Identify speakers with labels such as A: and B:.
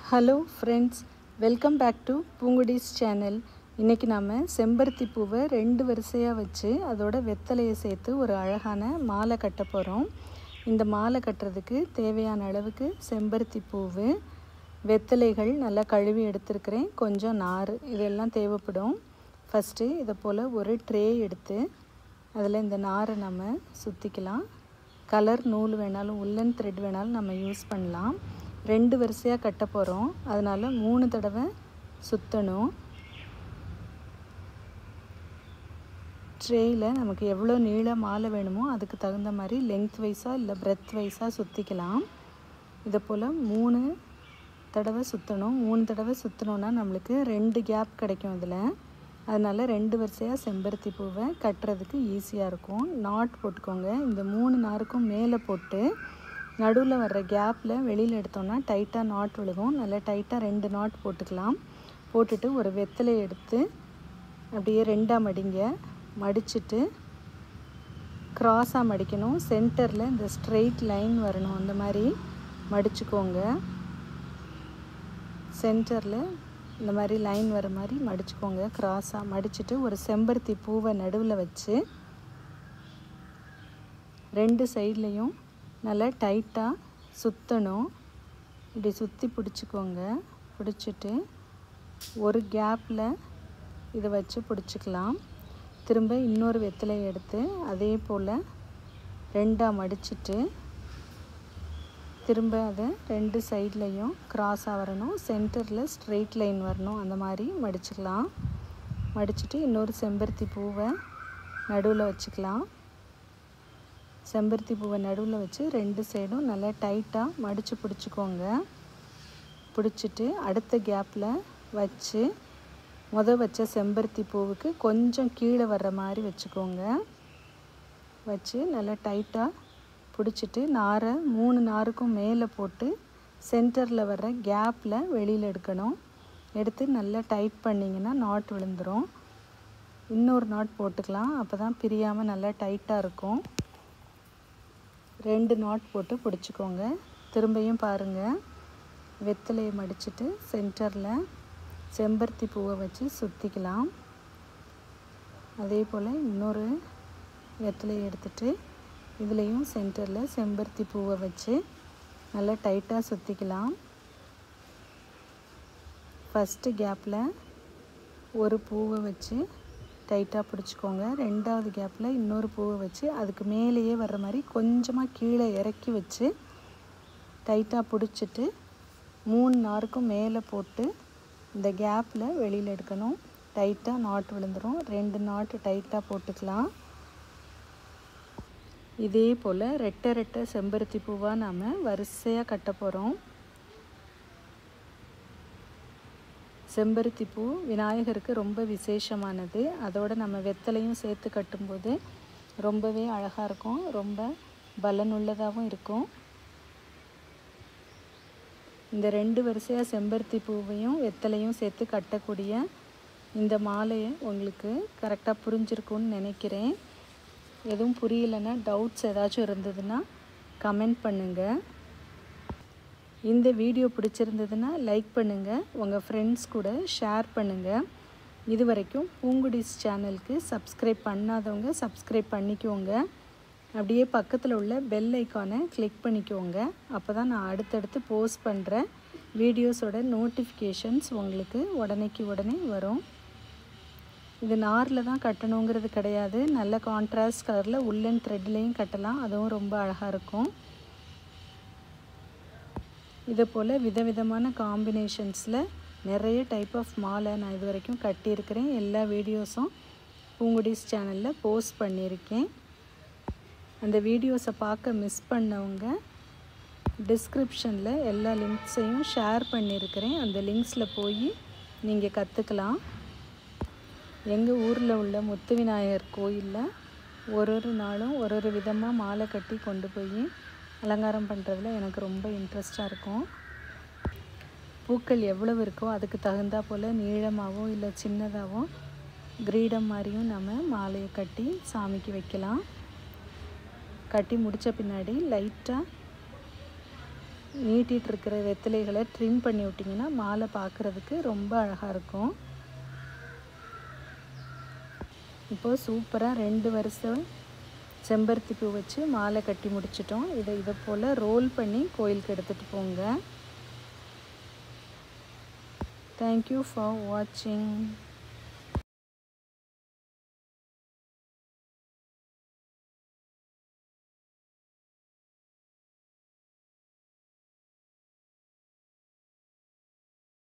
A: hello friends welcome back to Poonkudi's channel இன்றைக்கி நாம் செம்பருத்தி பூவை ரெண்டு வரிசையாக வச்சு அதோட வெத்தலையை சேர்த்து ஒரு அழகான மாலை கட்ட போகிறோம் இந்த மாலை கட்டுறதுக்கு தேவையான அளவுக்கு செம்பருத்தி பூவு வெத்தலைகள் நல்லா கழுவி எடுத்துருக்கிறேன் கொஞ்சம் நார் இதெல்லாம் தேவைப்படும் ஃபஸ்ட்டு இதை போல் ஒரு ட்ரே எடுத்து அதில் இந்த நாரை நம்ம சுற்றிக்கலாம் கலர் நூல் வேணாலும் உள்ளன் த்ரெட் வேணாலும் நம்ம யூஸ் பண்ணலாம் ரெண்டு வரிசையாக கட்ட போகிறோம் அதனால் மூணு தடவை சுற்றணும் ட்ரேயில் நமக்கு எவ்வளோ நீள மாலை வேணுமோ அதுக்கு தகுந்த மாதிரி லென்த் வைஸாக இல்லை பிரெத் வைஸாக சுற்றிக்கலாம் இதை போல் மூணு தடவை சுற்றணும் மூணு தடவை சுற்றினோன்னா நம்மளுக்கு ரெண்டு கேப் கிடைக்கும் இதில் அதனால் ரெண்டு வரிசையாக செம்பருத்தி பூவை கட்டுறதுக்கு ஈஸியாக இருக்கும் நாட் போட்டுக்கோங்க இந்த மூணு நாருக்கும் மேலே போட்டு நடுவில் வர்ற கேப்பில் வெளியில் எடுத்தோம்னா டைட்டாக நாட் விழுகும் நல்லா டைட்டாக ரெண்டு நாட் போட்டுக்கலாம் போட்டுட்டு ஒரு வெத்தலை எடுத்து அப்படியே ரெண்டாக மடிங்க மடிச்சுட்டு க்ராஸாக மடிக்கணும் சென்டரில் இந்த ஸ்ட்ரெயிட் லைன் வரணும் அந்த மாதிரி மடிச்சுக்கோங்க சென்டரில் இந்த மாதிரி லைன் வர மாதிரி மடிச்சுக்கோங்க க்ராஸாக மடிச்சுட்டு ஒரு செம்பருத்தி பூவை நடுவில் வச்சு ரெண்டு சைட்லேயும் நல்லா டைட்டாக சுற்றணும் இப்படி சுற்றி பிடிச்சிக்கோங்க பிடிச்சிட்டு ஒரு கேப்பில் இதை வச்சு பிடிச்சிக்கலாம் திரும்ப இன்னொரு வெத்தலை எடுத்து அதே போல் ரெண்டாக மடிச்சிட்டு திரும்ப அதை ரெண்டு சைட்லேயும் க்ராஸாக வரணும் சென்டரில் ஸ்ட்ரெயிட் லைன் வரணும் அந்த மாதிரி மடிச்சுக்கலாம் மடிச்சுட்டு இன்னொரு செம்பருத்தி பூவை நடுவில் வச்சுக்கலாம் செம்பருத்தி பூவை நடுவில் வச்சு ரெண்டு சைடும் நல்லா டைட்டாக மடித்து பிடிச்சிக்கோங்க பிடிச்சிட்டு அடுத்த கேப்பில் வச்சு முத வச்ச செம்பருத்தி பூவுக்கு கொஞ்சம் கீழே வர்ற மாதிரி வச்சுக்கோங்க வச்சு நல்லா டைட்டாக பிடிச்சிட்டு நாரை மூணு நாருக்கும் மேலே போட்டு சென்டரில் வர்ற கேப்பில் வெளியில் எடுக்கணும் எடுத்து நல்லா டைட் பண்ணிங்கன்னா நாட் விழுந்துடும் இன்னொரு நாட் போட்டுக்கலாம் அப்போ தான் பிரியாமல் நல்லா டைட்டாக இருக்கும் ரெண்டு நாட் போட்டு பிடிச்சிக்கோங்க திரும்பியும் பாருங்கள் வெத்தலையை மடிச்சுட்டு சென்டரில் செம்பருத்தி பூவை வச்சு சுற்றிக்கலாம் அதே போல் இன்னொரு வெத்தலையை எடுத்துகிட்டு இதுலேயும் சென்டரில் செம்பருத்தி பூவை வச்சு நல்லா டைட்டாக சுற்றிக்கலாம் ஃபஸ்ட்டு கேப்பில் ஒரு பூவை வச்சு டைட்டாக பிடிச்சிக்கோங்க ரெண்டாவது கேப்பில் இன்னொரு பூவை வச்சு அதுக்கு மேலேயே வர்ற மாதிரி கொஞ்சமாக கீழே இறக்கி வச்சு டைட்டாக பிடிச்சிட்டு மூணு நாருக்கும் மேலே போட்டு இந்த கேப்பில் வெளியில் எடுக்கணும் டைட்டாக நாட் விழுந்துடும் ரெண்டு நாட்டு டைட்டாக போட்டுக்கலாம் இதே போல் ரெட்டை ரெட்டை செம்பருத்தி பூவாக நாம் வரிசையாக கட்ட போகிறோம் செம்பருத்தி பூ விநாயகருக்கு ரொம்ப விசேஷமானது அதோடு நம்ம வெத்தலையும் சேர்த்து கட்டும்போது ரொம்பவே அழகாக இருக்கும் ரொம்ப பலனுள்ளதாகவும் இருக்கும் இந்த ரெண்டு வரிசையாக செம்பருத்தி பூவையும் வெத்தலையும் சேர்த்து கட்டக்கூடிய இந்த மாலையை உங்களுக்கு கரெக்டாக புரிஞ்சிருக்கும்னு நினைக்கிறேன் எதுவும் புரியலைன்னா டவுட்ஸ் ஏதாச்சும் இருந்ததுன்னா கமெண்ட் பண்ணுங்கள் இந்த வீடியோ பிடிச்சிருந்ததுன்னா லைக் பண்ணுங்கள் உங்கள் ஃப்ரெண்ட்ஸ் கூட ஷேர் பண்ணுங்கள் இது வரைக்கும் பூங்குடிஸ் சேனலுக்கு சப்ஸ்கிரைப் பண்ணாதவங்க சப்ஸ்கிரைப் பண்ணிக்கோங்க அப்படியே பக்கத்தில் உள்ள பெல் ஐக்கானை கிளிக் பண்ணிக்கோங்க அப்போ தான் நான் அடுத்தடுத்து போஸ்ட் பண்ணுற வீடியோஸோட நோட்டிஃபிகேஷன்ஸ் உங்களுக்கு உடனேக்கு உடனே வரும் இது நாரில் தான் கட்டணுங்கிறது கிடையாது நல்ல கான்ட்ராஸ்ட் கலரில் உள்ளன் த்ரெட்லேயும் கட்டலாம் அதுவும் ரொம்ப அழகாக இருக்கும் இதை போல் விதவிதமான காம்பினேஷன்ஸில் நிறைய டைப் ஆஃப் மாலை நான் இது வரைக்கும் கட்டியிருக்கிறேன் எல்லா வீடியோஸும் பூங்குடிஸ் சேனலில் போஸ்ட் பண்ணியிருக்கேன் அந்த வீடியோஸை பார்க்க மிஸ் பண்ணவங்க டிஸ்கிரிப்ஷனில் எல்லா லிங்க்ஸையும் ஷேர் பண்ணியிருக்கிறேன் அந்த லிங்க்ஸில் போய் நீங்கள் கற்றுக்கலாம் எங்கள் ஊரில் உள்ள முத்து விநாயகர் கோயிலில் ஒரு ஒரு நாளும் ஒரு ஒரு விதமாக மாலை கட்டி கொண்டு போய் அலங்காரம் பண்ணுறதுல எனக்கு ரொம்ப இன்ட்ரெஸ்டாக இருக்கும் பூக்கள் எவ்வளவு இருக்கோ அதுக்கு தகுந்தா போல் நீளமாகவோ இல்லை சின்னதாகவோ கிரீடம் மாதிரியும் நம்ம மாலையை கட்டி சாமிக்கு வைக்கலாம் கட்டி முடித்த பின்னாடி லைட்டாக நீட்டிகிட்டு இருக்கிற வெத்தலைகளை ட்ரிம் பண்ணி விட்டிங்கன்னா மாலை பார்க்குறதுக்கு ரொம்ப அழகாக இருக்கும் இப்போது சூப்பராக ரெண்டு வருஷம் செம்பருத்தி பூ வச்சு மாலை கட்டி முடிச்சிட்டோம் இதை இதை போல் ரோல் பண்ணி கோயிலுக்கு எடுத்துகிட்டு போங்க தேங்க்யூ ஃபார் வாட்சிங்